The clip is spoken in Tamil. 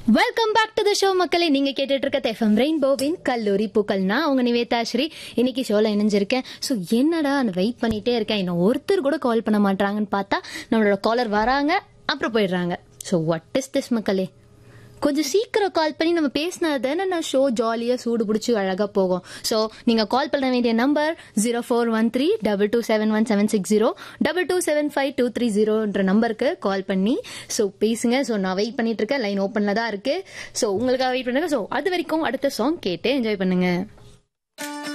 welcome back to the show மக்களே நீங்க கேட்டுட்டு இருக்க எஃப்எம் ரெயின்போவின் கல்லூரி பூக்கள்னா அவங்க நிவேதாஸ்ரீ இன்னைக்கு ஷோல இணைஞ்சிருக்கேன் ஸோ என்னடா நான் வெயிட் பண்ணிட்டே இருக்கேன் இன்னும் ஒருத்தர் கூட கால் பண்ண மாட்டாங்கன்னு பார்த்தா நம்மளோட காலர் வராங்க அப்புறம் போயிடுறாங்க ஸோ வாட் இஸ் திஸ் மக்களே கொஞ்சம் சீக்கிரம் கால் பண்ணி நம்ம பேசினா தானே நான் ஷோ ஜாலியாக சூடு பிடிச்சி அழகாக போகும் ஸோ நீங்கள் கால் பண்ண வேண்டிய number zero four one three double two seven one seven six zero double two seven five two three ஜீரோன்ற நம்பருக்கு கால் பண்ணி ஸோ பேசுங்க ஸோ நான் வெயிட் பண்ணிட்டு இருக்கேன் லைன் ஓப்பனில் தான் இருக்கு ஸோ உங்களுக்காக வெயிட் பண்ணுங்க ஸோ அது வரைக்கும் அடுத்த சாங் கேட்டு என்ஜாய் பண்ணுங்க